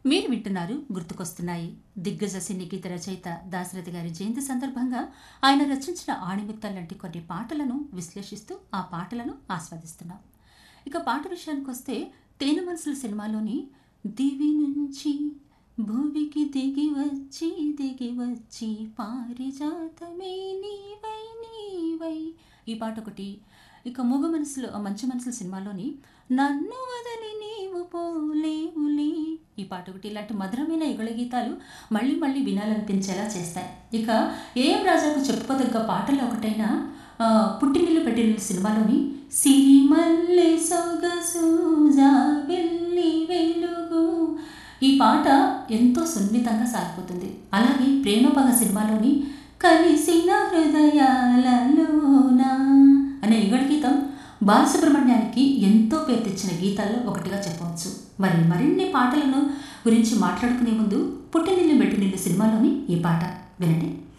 మీరు వింటున్నారు గుర్తుకొస్తున్నాయి దిగ్గజ సినీ గీత రచయిత దాశరథి గారి జయంతి సందర్భంగా ఆయన రచించిన ఆణిముత్తాలు లాంటి కొన్ని పాటలను విశ్లేషిస్తూ ఆ పాటలను ఆస్వాదిస్తున్నాం ఇక పాట విషయానికి వస్తే తేనె మనసుల సినిమాలోని దివి నుంచి భూమికి దిగి వచ్చి దిగి వచ్చి పారిజాతమే నీవై నీవై ఈ పాట ఒకటి ఇక మూగ మనసులో మంచి మనసుల సినిమాలోని నన్ను వదిలి నీవు పోలేవులే ఈ పాట ఒకటి ఇలాంటి మధురమైన యుగళ గీతాలు మళ్ళీ మళ్ళీ వినాలనిపించేలా చేస్తాయి ఇక ఏఎం రాజాకు చెప్పుకోదగ్గ పాటలు ఒకటైన ఆ, పుట్టినిల్లు పెట్టినిల్లు సినిమాలోని సిరిమల్లె సొగసు జాబిల్లి వెలుగు ఈ పాట ఎంతో సున్నితంగా సాగిపోతుంది అలాగే ప్రేమ పగ సినిమాలోని కలిసిన హృదయాలలోన అనే యుగళ గీతం బాలసుబ్రహ్మణ్యానికి ఎంతో పేరు తెచ్చిన గీతాల్లో ఒకటిగా చెప్పవచ్చు మరి మరిన్ని పాటలను గురించి మాట్లాడుకునే ముందు పుట్టినిల్లు మెట్టినిల్లు సినిమాలోని ఈ పాట వినండి